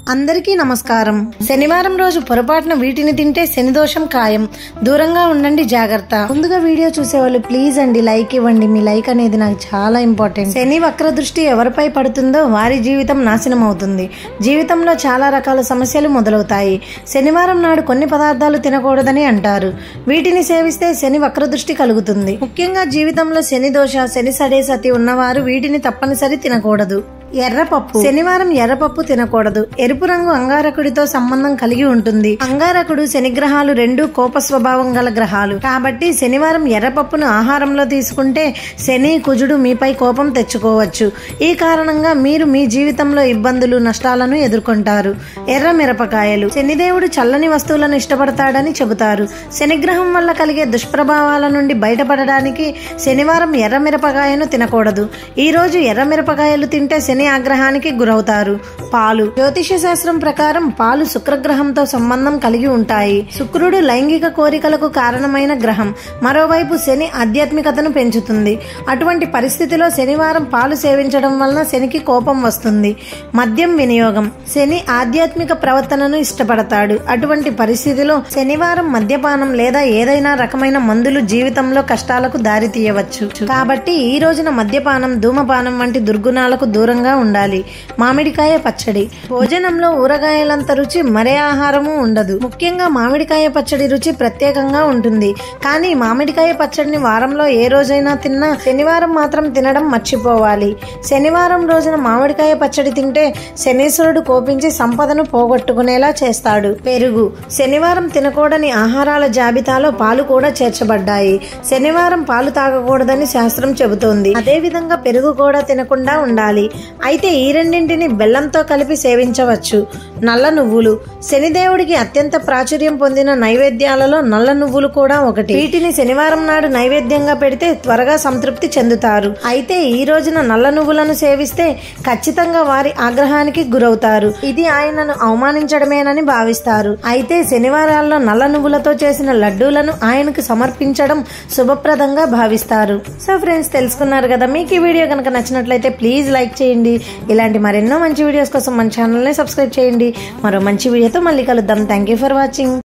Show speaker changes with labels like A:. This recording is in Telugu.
A: అందరికీ నమస్కారం శనివారం రోజు పొరపాటున వీటిని తింటే శని దోషం ఖాయం దూరంగా ఉండండి జాగ్రత్త ముందుగా వీడియో చూసేవాళ్ళు ప్లీజ్ అండి లైక్ ఇవ్వండి మీ లైక్ అనేది నాకు చాలా ఇంపార్టెంట్ శని వక్ర దృష్టి ఎవరిపై పడుతుందో వారి జీవితం నాశనం అవుతుంది జీవితంలో చాలా రకాల సమస్యలు మొదలవుతాయి శనివారం నాడు కొన్ని పదార్థాలు తినకూడదని అంటారు వీటిని సేవిస్తే శని వక్ర దృష్టి కలుగుతుంది ముఖ్యంగా జీవితంలో శని దోష శని సడే సతి ఉన్నవారు వీటిని తప్పనిసరి తినకూడదు ఎర్రపప్పు శనివారం ఎర్రపప్పు తినకూడదు ఎరుపు రంగు అంగారకుడితో సంబంధం కలిగి ఉంటుంది అంగారకుడు శని గ్రహాలు రెండు కోప స్వభావం గల గ్రహాలు కాబట్టి శనివారం ఎర్రపప్పును ఆహారంలో తీసుకుంటే శని కుజుడు మీపై కోపం తెచ్చుకోవచ్చు ఈ కారణంగా మీరు మీ జీవితంలో ఇబ్బందులు నష్టాలను ఎదుర్కొంటారు ఎర్ర మిరపకాయలు శనిదేవుడు చల్లని వస్తువులను ఇష్టపడతాడని చెబుతారు శనిగ్రహం వల్ల కలిగే దుష్ప్రభావాల నుండి బయటపడడానికి శనివారం ఎర్ర మిరపకాయను తినకూడదు ఈ రోజు ఎర్ర మిరపకాయలు తింటే శని ఆగ్రహానికి గురవుతారు పాలు జ్యోతిష శాస్త్రం ప్రకారం పాలు శుక్రగ్రహంతో సంబంధం కలిగి ఉంటాయి శుక్రుడు లైంగిక కోరికలకు కారణమైన గ్రహం మరోవైపు శని ఆధ్యాత్మికతను పెంచుతుంది అటువంటి పరిస్థితిలో శనివారం పాలు సేవించడం వలన శనికి కోపం వస్తుంది మద్యం వినియోగం శని ఆధ్యాత్మిక ప్రవర్తనను ఇష్టపడతాడు అటువంటి పరిస్థితిలో శనివారం మద్యపానం లేదా ఏదైనా రకమైన మందులు జీవితంలో కష్టాలకు దారి తీయవచ్చు కాబట్టి ఈ రోజున మద్యపానం ధూమపానం వంటి దుర్గుణాలకు దూరంగా ఉండాలి మామిడికాయ పచ్చడి భోజనంలో ఊరగాయలంత రుచి మరే ఆహారము ఉండదు ముఖ్యంగా మామిడికాయ పచ్చడి రుచి ప్రత్యేకంగా ఉంటుంది కానీ మామిడికాయ పచ్చడిని వారంలో ఏ రోజైనా తిన్నా శనివారం మాత్రం తినడం మర్చిపోవాలి శనివారం రోజున మామిడికాయ పచ్చడి తింటే శనీశ్వరుడు కోపించి సంపదను పోగొట్టుకునేలా చేస్తాడు పెరుగు శనివారం తినకూడని ఆహారాల జాబితాలో పాలు కూడా చేర్చబడ్డాయి శనివారం పాలు తాగకూడదని శాస్త్రం చెబుతోంది అదే విధంగా పెరుగు కూడా తినకుండా ఉండాలి అయితే ఈ రెండింటిని బెల్లంతో కలిపి సేవించవచ్చు నల్ల నువ్వులు శనిదేవుడికి అత్యంత ప్రాచుర్యం పొందిన నైవేద్యాలలో నల్ల నువ్వులు కూడా ఒకటి వీటిని శనివారం నాడు నైవేద్యంగా పెడితే త్వరగా సంతృప్తి చెందుతారు అయితే ఈ రోజున నల్ల నువ్వులను సేవిస్తే ఖచ్చితంగా వారి ఆగ్రహానికి గురవుతారు ఇది ఆయనను అవమానించడమేనని భావిస్తారు అయితే శనివారాల్లో నల్ల నువ్వులతో చేసిన లడ్డూలను ఆయనకు సమర్పించడం శుభప్రదంగా భావిస్తారు సో ఫ్రెండ్స్ తెలుసుకున్నారు కదా మీకు ఈ వీడియో కనుక నచ్చినట్లయితే ప్లీజ్ లైక్ చేయండి ఇలాంటి మరెన్నో మంచి వీడియోస్ కోసం మన ఛానల్ని సబ్స్క్రైబ్ చేయండి మరో మంచి వీడియోతో మళ్ళీ కలుద్దాం థ్యాంక్ యూ ఫర్ వాచింగ్